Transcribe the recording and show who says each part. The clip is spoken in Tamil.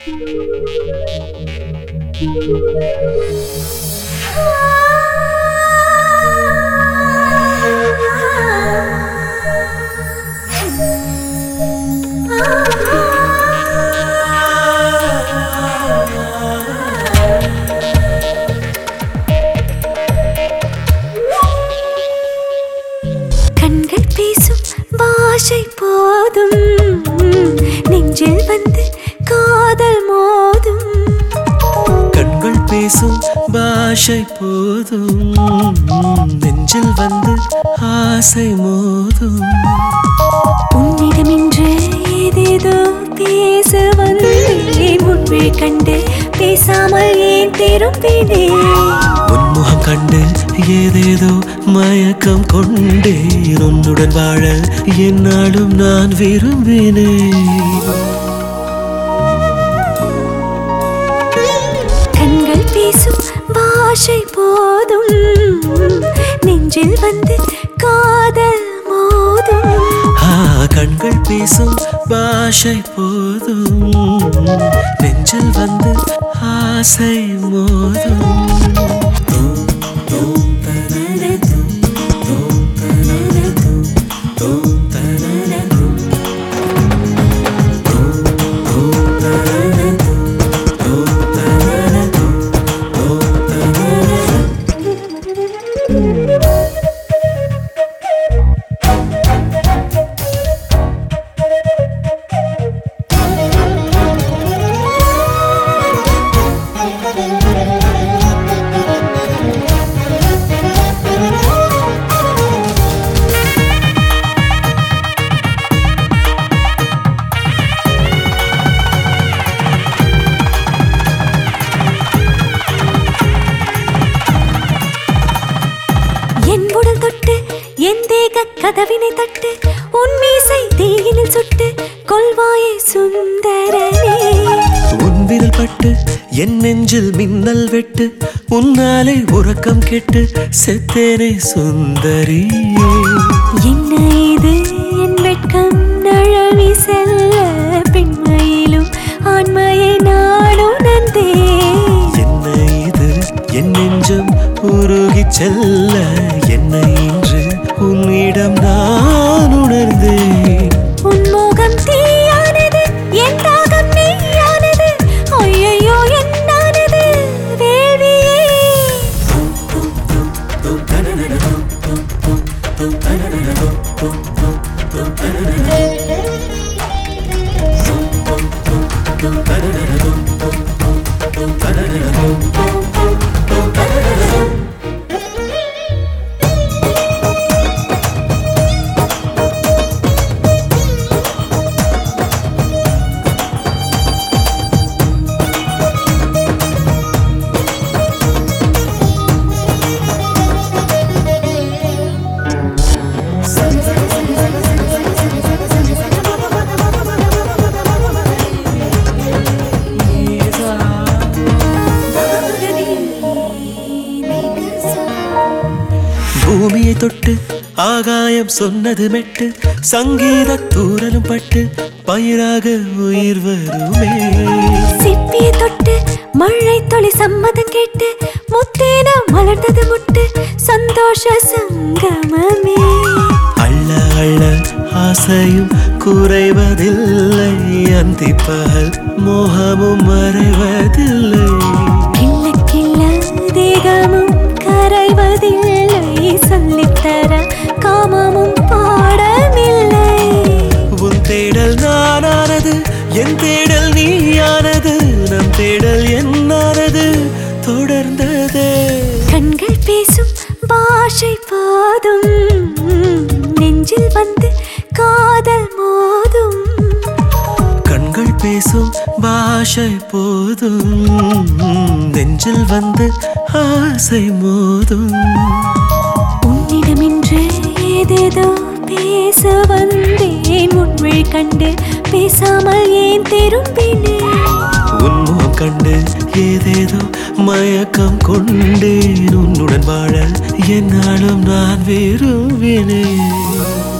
Speaker 1: கண்கள் பேசும் பாஷை போதும் நெஞ்சில் வந்து காதல் மோதும்
Speaker 2: கண்கள் பேசும் பாஷை போதும் நெஞ்சில் வந்து ஆசை மோதும்
Speaker 1: உன்னிடம் இன்று ஏதேதோ பேச வந்தேன் முன்பே கண்டு பேசாமல் ஏன் திரும்பினேன்
Speaker 2: உன்முகம் கண்டு ஏதேதோ மயக்கம் கொண்டேன் உன்னுடன் வாழ என்னாலும் நான் விரும்பினேன்
Speaker 1: கண்கள் பேசும் பாஷை போதும் நெஞ்சில் வந்து காதல் மோதும்
Speaker 2: ஆ கண்கள் பேசும் பாஷை போதும் நெஞ்சில் வந்து ஆசை மோதும்
Speaker 1: என் உடல் தொட்டு என் தேக கதவினை தட்டு உன் மீசை தீயினில் சுட்டு கொள்வாயே சுந்தரனே
Speaker 2: உன் விரல் பட்டு என் நெஞ்சில் மின்னல் வெட்டு உன்னாலே உறக்கம் கெட்டு செத்தேனே சுந்தரியே
Speaker 1: என்ன இது என் வெட்கம் நழவி செல்ல பெண்மையிலும் ஆண்மையை நான் உணர்ந்தேன்
Speaker 2: என்ன இது என் நெஞ்சம் உருகி செல்ல என்னை இன்று உன்னிடம் நான் உணர்ந்தேன்
Speaker 1: உன் மோகம் தீயானது என் தாகம் நீயானது ஐயையோ என்னானது வேள்வியே
Speaker 2: பூமியை தொட்டு ஆகாயம் சொன்னது மெட்டு சங்கீத தூரலும் பட்டு பயிராக உயிர் வருமே
Speaker 1: சிப்பியை தொட்டு மழை தொளி சம்மதம் கேட்டு முத்தேன மலர்ந்தது முட்டு சந்தோஷ சங்கமமே
Speaker 2: அள்ள அள்ள ஆசையும் குறைவதில்லை அந்தி பகல் மோகமும் மறைவதில்லை
Speaker 1: கிள்ள கிள்ள தேகமும் கரைவதில்லை சொல்லித்தர காமமும் பாடமில்லை
Speaker 2: உன் தேடல் நானானது என் தேடல் நீயானது நம் தேடல் என்னானது தொடர்ந்ததே
Speaker 1: கண்கள் பேசும் பாஷை போதும் நெஞ்சில் வந்து காதல் மோதும்
Speaker 2: கண்கள் பேசும் பாஷை போதும் நெஞ்சில் வந்து ஆசை மோதும்
Speaker 1: உன்னிடம் இன்று ஏதேதோ பேச வந்தேன் உன்விழி கண்டு பேசாமல் ஏன் திரும்பினேன்
Speaker 2: உன்முகம் கண்டு ஏதேதோ மயக்கம் கொண்டேன் உன்னுடன் வாழ என்னாலும் நான் விரும்பினேன்